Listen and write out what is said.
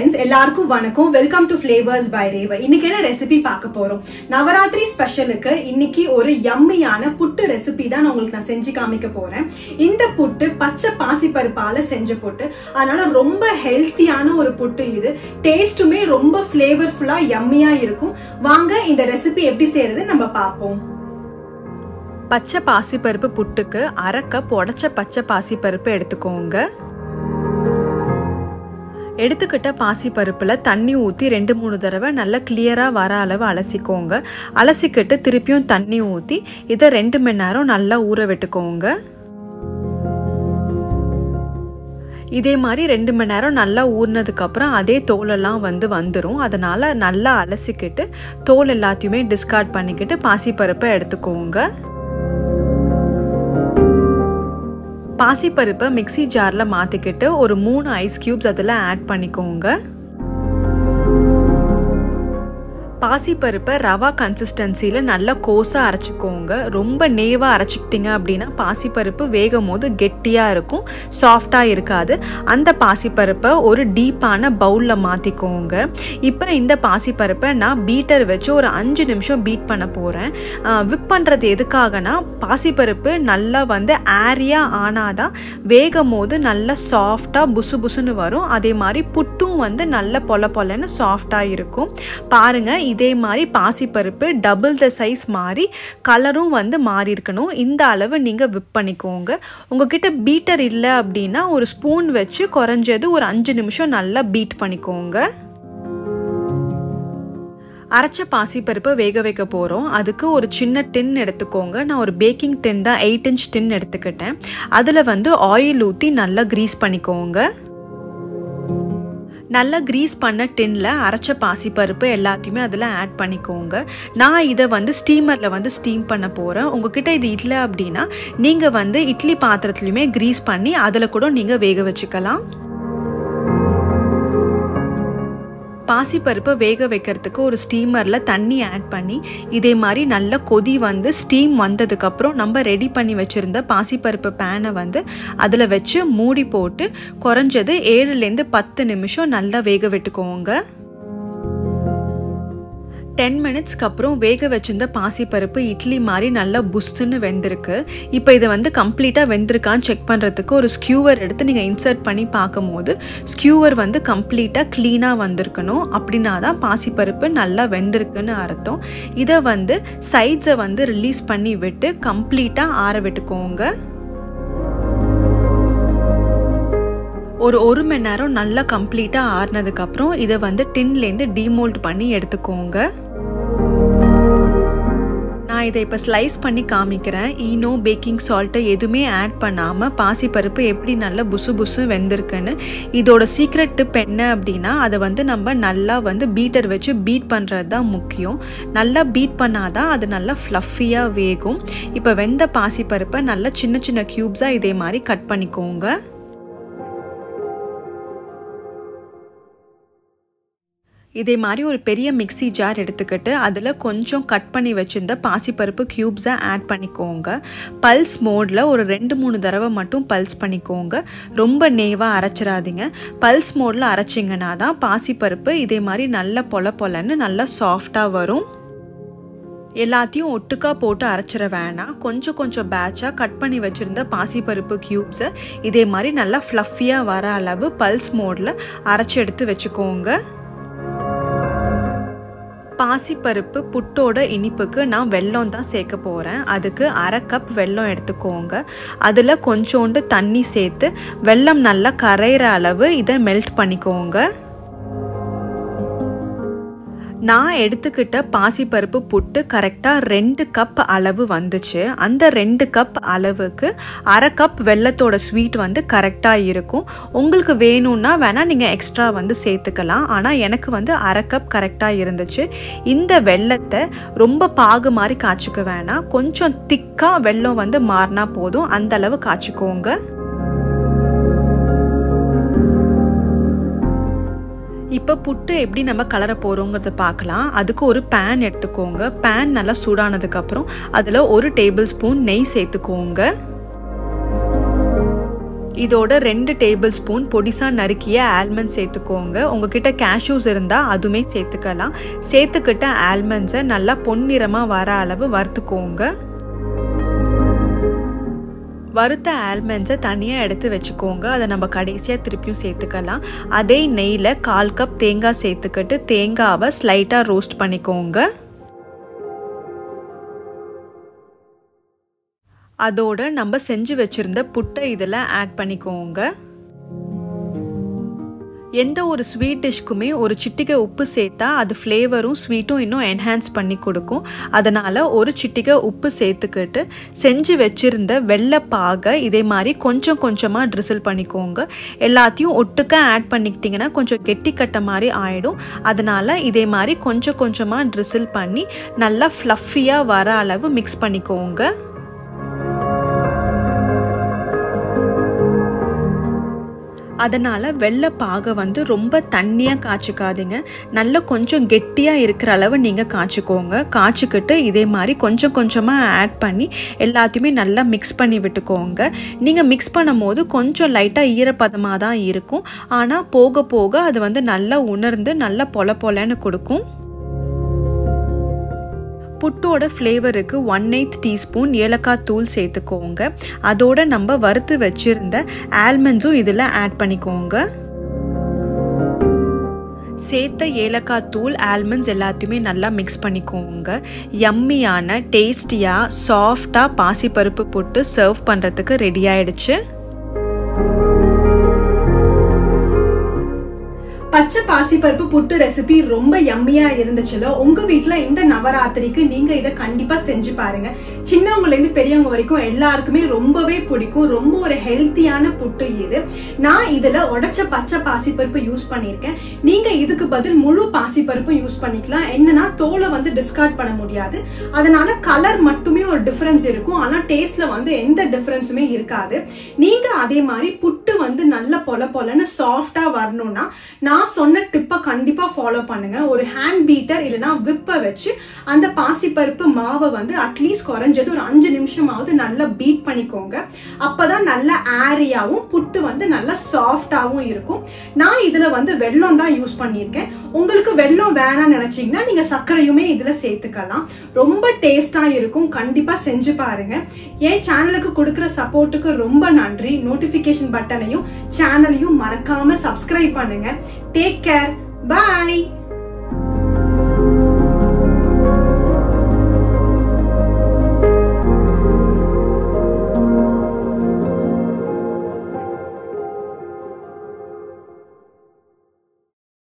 friends எல்லாருக்கும் வணக்கம் welcome to flavours by Reva இன்னைக்கு என்ன ரெசிபி பார்க்க போறோம் நவராத்திரி ஸ்பெஷலுக்கு இன்னைக்கு ஒரு யம்மியான புட்டு ரெசிபி தான் நான் உங்களுக்கு நான் செஞ்சு காமிக்க போறேன் இந்த புட்டு பச்சை பாசிப்பருப்பால செஞ்ச புட்டு அதனால ரொம்ப ஹெல்த்தியான ஒரு புட்டு இது டேஸ்ட்டுமே ரொம்ப ஃபிளேவர்ஃபுல்லா யம்மியா இருக்கும் வாங்க இந்த ரெசிபி எப்படி செய்யறது நம்ம பார்ப்போம் பச்சை பாசிப்பருப்பு புட்டுக்கு அரை கப் உடச்ச பச்சை பாசிப்பருப்பு எடுத்துக்கோங்க எடுத்துக்கிட்ட பாசிப்பருப்பில் தண்ணி ஊற்றி ரெண்டு மூணு தடவை நல்லா கிளியராக வர அளவு அலசிக்கோங்க அலசிக்கிட்டு திருப்பியும் தண்ணி ஊற்றி இதை ரெண்டு மணி நேரம் நல்லா ஊற விட்டுக்கோங்க இதே மாதிரி ரெண்டு மணி நேரம் நல்லா ஊறினதுக்கப்புறம் அதே தோலெல்லாம் வந்து வந்துடும் அதனால் நல்லா அலசிக்கிட்டு தோல் எல்லாத்தையுமே டிஸ்கார்ட் பண்ணிக்கிட்டு பாசிப்பருப்பை எடுத்துக்கோங்க பாசிப்பருப்பை மிக்சி ஜாரில் மாற்றிக்கிட்டு ஒரு மூணு ஐஸ் க்யூப்ஸ் அதில் ஆட் பண்ணிக்கோங்க பாசிப்பருப்பை ரவா கன்சிஸ்டன்சியில் நல்லா கோஸாக அரைச்சிக்கோங்க ரொம்ப நேவாக அரைச்சிக்கிட்டிங்க அப்படின்னா பாசிப்பருப்பு வேகும் போது கெட்டியாக இருக்கும் சாஃப்டாக இருக்காது அந்த பாசிப்பருப்பை ஒரு டீப்பான பவுலில் மாற்றிக்கோங்க இப்போ இந்த பாசிப்பருப்பை நான் பீட்டர் வச்சு ஒரு அஞ்சு நிமிஷம் பீட் பண்ண போகிறேன் விப் பண்ணுறது எதுக்காகனா பாசிப்பருப்பு நல்லா வந்து ஏரியாக ஆனாதான் வேகும் போது நல்லா சாஃப்டாக புசு புசுன்னு வரும் அதே மாதிரி புட்டும் வந்து நல்ல பொல பொலன்னு சாஃப்டாக இருக்கும் பாருங்கள் இதே மாதிரி பாசிப்பருப்பு டபுள் த சைஸ் மாறி கலரும் வந்து மாறி இருக்கணும் இந்த அளவு நீங்கள் விப் பண்ணிக்கோங்க உங்ககிட்ட பீட்டர் இல்லை அப்படின்னா ஒரு ஸ்பூன் வச்சு குறைஞ்சது ஒரு அஞ்சு நிமிஷம் நல்லா பீட் பண்ணிக்கோங்க அரைச்ச பாசிப்பருப்பை வேக வைக்க போகிறோம் அதுக்கு ஒரு சின்ன டின் எடுத்துக்கோங்க நான் ஒரு பேக்கிங் டின் தான் எயிட் இன்ச் டின் எடுத்துக்கிட்டேன் அதில் வந்து ஆயில் ஊற்றி நல்லா க்ரீஸ் பண்ணிக்கோங்க நல்லா க்ரீஸ் பண்ண டின்னில் அரைச்ச பாசிப்பருப்பு எல்லாத்தையுமே அதில் ஆட் பண்ணிக்கோங்க நான் இதை வந்து ஸ்டீமரில் வந்து ஸ்டீம் பண்ண போகிறேன் உங்ககிட்ட இது இல்லை அப்படின்னா நீங்கள் வந்து இட்லி பாத்திரத்துலையுமே க்ரீஸ் பண்ணி அதில் கூட நீங்கள் வேக வச்சுக்கலாம் பாசிப்பருப்பை வேக வைக்கிறதுக்கு ஒரு ஸ்டீமரில் தண்ணி ஆட் பண்ணி இதே மாதிரி நல்ல கொதி வந்து ஸ்டீம் வந்ததுக்கப்புறம் நம்ம ரெடி பண்ணி வச்சுருந்த பாசிப்பருப்பு பேனை வந்து அதில் வச்சு மூடி போட்டு குறைஞ்சது ஏழுலேருந்து பத்து நிமிஷம் நல்லா வேக விட்டுக்கோங்க டென் மினிட்ஸ்க்கு அப்புறம் வேக வச்சிருந்த பாசிப்பருப்பு இட்லி மாதிரி நல்லா புஷ்ஷுன்னு வெந்திருக்கு இப்போ இதை வந்து கம்ப்ளீட்டாக வெந்திருக்கான்னு செக் பண்ணுறதுக்கு ஒரு ஸ்கியூவர் எடுத்து நீங்கள் இன்சர்ட் பண்ணி பார்க்கும் போது ஸ்கியூவர் வந்து கம்ப்ளீட்டாக க்ளீனாக வந்திருக்கணும் அப்படின்னா தான் பாசிப்பருப்பு நல்லா வெந்திருக்குன்னு அர்த்தம் இதை வந்து சைட்ஸை வந்து ரிலீஸ் பண்ணி விட்டு கம்ப்ளீட்டாக ஆற விட்டுக்கோங்க ஒரு ஒரு மணி நேரம் நல்லா கம்ப்ளீட்டாக ஆறுனதுக்கப்புறம் இதை வந்து டின்லேருந்து டீமோல்ட் பண்ணி எடுத்துக்கோங்க நான் இதை இப்போ ஸ்லைஸ் பண்ணி காமிக்கிறேன் ஈனோ பேக்கிங் சால்ட்டு எதுவுமே ஆட் பண்ணாமல் பாசிப்பருப்பு எப்படி நல்லா புசு புசு வெந்திருக்குன்னு இதோட சீக்ரெட் டிப் என்ன அப்படின்னா அதை வந்து நம்ம நல்லா வந்து பீட்டர் வச்சு பீட் பண்ணுறது தான் முக்கியம் நல்லா பீட் பண்ணாதான் அது நல்லா ஃப்ளஃபியாக வேகும் இப்போ வெந்த பாசிப்பருப்பை நல்லா சின்ன சின்ன க்யூப்ஸாக இதே மாதிரி கட் பண்ணிக்கோங்க இதே மாதிரி ஒரு பெரிய மிக்சி ஜார் எடுத்துக்கிட்டு அதில் கொஞ்சம் கட் பண்ணி வச்சுருந்த பாசிப்பருப்பு க்யூப்ஸை ஆட் பண்ணிக்கோங்க பல்ஸ் மோடில் ஒரு ரெண்டு மூணு தடவை மட்டும் பல்ஸ் பண்ணிக்கோங்க ரொம்ப நேவாக அரைச்சிடாதீங்க பல்ஸ் மோடில் அரைச்சிங்கன்னா தான் பாசிப்பருப்பு இதே மாதிரி நல்ல பொல பொலன்னு நல்லா சாஃப்டாக வரும் எல்லாத்தையும் ஒட்டுக்கா போட்டு அரைச்சிட வேணாம் கொஞ்சம் கொஞ்சம் பேட்சாக கட் பண்ணி வச்சுருந்த பாசிப்பருப்பு க்யூப்ஸை இதே மாதிரி நல்லா ஃப்ளஃபியாக வர அளவு பல்ஸ் மோடில் அரைச்சி எடுத்து வச்சுக்கோங்க பாசிப்பருப்பு புட்டோட இனிப்புக்கு நான் வெல்லம் தான் சேர்க்க போகிறேன் அதுக்கு அரை கப் வெல்லம் எடுத்துக்கோங்க அதில் கொஞ்சோண்டு தண்ணி சேர்த்து வெல்லம் நல்லா கரையிற அளவு இதை மெல்ட் பண்ணிக்கோங்க நான் எடுத்துக்கிட்ட பாசிப்பருப்பு புட்டு கரெக்டாக ரெண்டு கப் அளவு வந்துச்சு அந்த ரெண்டு கப் அளவுக்கு அரை கப் வெள்ளத்தோட ஸ்வீட் வந்து கரெக்டாக இருக்கும் உங்களுக்கு வேணும்னா வேணால் நீங்கள் எக்ஸ்ட்ரா வந்து சேர்த்துக்கலாம் ஆனால் எனக்கு வந்து அரை கப் கரெக்டாக இருந்துச்சு இந்த வெள்ளத்தை ரொம்ப பாகு மாதிரி காய்ச்சிக்க வேணாம் கொஞ்சம் திக்காக வெள்ளம் வந்து மாறினா போதும் அந்த அளவு காய்ச்சிக்கோங்க இப்போ புட்டு எப்படி நம்ம கலர போகிறோங்கிறத பார்க்கலாம் அதுக்கு ஒரு பேன் எடுத்துக்கோங்க பேன் நல்லா சூடானதுக்கப்புறம் அதில் ஒரு டேபிள் ஸ்பூன் நெய் சேர்த்துக்கோங்க இதோட ரெண்டு டேபிள் ஸ்பூன் பொடிசாக நறுக்கிய ஆல்மண்ட் சேர்த்துக்கோங்க உங்ககிட்ட கேஷ்யூஸ் இருந்தால் அதுவுமே சேர்த்துக்கலாம் சேர்த்துக்கிட்ட ஆல்மண்ட்ஸை நல்லா பொன்னிறமாக வர அளவு வறுத்துக்கோங்க வறுத்த ஆல்மண்ட்ஸை தனியாக எடுத்து வச்சுக்கோங்க அதை நம்ம கடைசியாக திருப்பியும் சேர்த்துக்கலாம் அதே நெய்யில் கால் கப் தேங்காய் சேர்த்துக்கிட்டு தேங்காவை ஸ்லைட்டாக ரோஸ்ட் பண்ணிக்கோங்க அதோட நம்ம செஞ்சு வச்சுருந்த புட்டை இதில் ஆட் பண்ணிக்கோங்க எந்த ஒரு ஸ்வீட் டிஷ்க்குமே ஒரு சிட்டிகை உப்பு சேர்த்தா அது ஃப்ளேவரும் ஸ்வீட்டும் இன்னும் என்ஹான்ஸ் பண்ணி கொடுக்கும் அதனால் ஒரு சிட்டிகை உப்பு சேர்த்துக்கிட்டு செஞ்சு வச்சுருந்த வெள்ளைப்பாகை இதே மாதிரி கொஞ்சம் கொஞ்சமாக ட்ரிசில் பண்ணிக்கோங்க எல்லாத்தையும் ஒட்டுக்க ஆட் பண்ணிக்கிட்டிங்கன்னா கொஞ்சம் கெட்டி கட்ட மாதிரி ஆகிடும் அதனால் இதே மாதிரி கொஞ்சம் கொஞ்சமாக ட்ரிசில் பண்ணி நல்லா ஃப்ளஃபியாக வர அளவு மிக்ஸ் பண்ணிக்கோங்க அதனால் வெள்ளை பாகை வந்து ரொம்ப தண்ணியாக காய்ச்சிக்காதீங்க நல்லா கொஞ்சம் கெட்டியாக இருக்கிற அளவு நீங்கள் காய்ச்சிக்கோங்க காய்ச்சிக்கிட்டு இதே மாதிரி கொஞ்சம் கொஞ்சமாக ஆட் பண்ணி எல்லாத்தையுமே நல்லா மிக்ஸ் பண்ணி விட்டுக்கோங்க நீங்கள் மிக்ஸ் பண்ணும் போது கொஞ்சம் லைட்டாக ஈரப்பதமாக தான் இருக்கும் ஆனால் போக போக அது வந்து நல்லா உணர்ந்து நல்லா பொல பொலன்னு கொடுக்கும் புட்டோட ஃப்ளேவருக்கு ஒன் எய்த் டீஸ்பூன் ஏலக்காய் தூள் சேர்த்துக்கோங்க அதோட நம்ம வறுத்து வச்சுருந்த ஆல்மண்ட்ஸும் இதில் ஆட் பண்ணிக்கோங்க சேர்த்த ஏலக்காய் தூள் ஆல்மண்ட்ஸ் எல்லாத்தையுமே நல்லா மிக்ஸ் பண்ணிக்கோங்க யம்மியான டேஸ்டியாக சாஃப்டாக பாசிப்பருப்பு போட்டு சர்வ் பண்ணுறதுக்கு ரெடி ஆயிடுச்சு பச்சை பாசிப்பருப்பு புட்டு ரெசிபி ரொம்ப யம்மியா இருந்துச்சுல உங்க வீட்ல இந்த நவராத்திரிக்கு நீங்க இதை கண்டிப்பா செஞ்சு பாருங்க சின்னவங்கல இருந்து பெரியவங்க வரைக்கும் எல்லாருக்குமே ரொம்பவே பிடிக்கும் ரொம்ப ஒரு ஹெல்த்தியான புட்டு இது நான் இதுல உடைச்ச பச்சை பாசிப்பருப்பு யூஸ் பண்ணிருக்கேன் நீங்க இதுக்கு பதில் முழு பாசிப்பருப்பு யூஸ் பண்ணிக்கலாம் என்னன்னா தோலை வந்து டிஸ்கார்ட் பண்ண முடியாது அதனால கலர் மட்டுமே ஒரு டிஃபரன்ஸ் இருக்கும் ஆனா டேஸ்ட்ல வந்து எந்த டிஃபரன்ஸுமே இருக்காது நீங்க அதே மாதிரி புட்டு வந்து நல்ல பொல பொலன்னு சாஃப்டா வரணும்னா நான் நான் சொன்ன டிப்பை கண்டிப்பா ஃபாலோ பண்ணுங்க ஒரு ஹேண்ட் பீட்டர் இல்லைன்னா விப்பை வச்சு அந்த பாசிப்பருப்பு மாவை வந்து அட்லீஸ்ட் குறைஞ்சது ஒரு அஞ்சு நிமிஷமாவது நல்லா பீட் பண்ணிக்கோங்க அப்பதான் நல்ல ஏரியாவும் புட்டு வந்து நல்லா சாஃப்டாவும் இருக்கும் நான் இதுல வந்து வெல்லம் தான் யூஸ் பண்ணியிருக்கேன் உங்களுக்கு வெல்லம் வேணாம்னு நினைச்சீங்கன்னா நீங்க சர்க்கரையுமே இதுல சேர்த்துக்கலாம் ரொம்ப டேஸ்டா இருக்கும் கண்டிப்பா செஞ்சு பாருங்க என் சேனலுக்கு கொடுக்குற சப்போர்ட்டுக்கு ரொம்ப நன்றி நோட்டிபிகேஷன் பட்டனையும் சேனலையும் மறக்காம சப்ஸ்கிரைப் பண்ணுங்க டேக் கேர் பாய்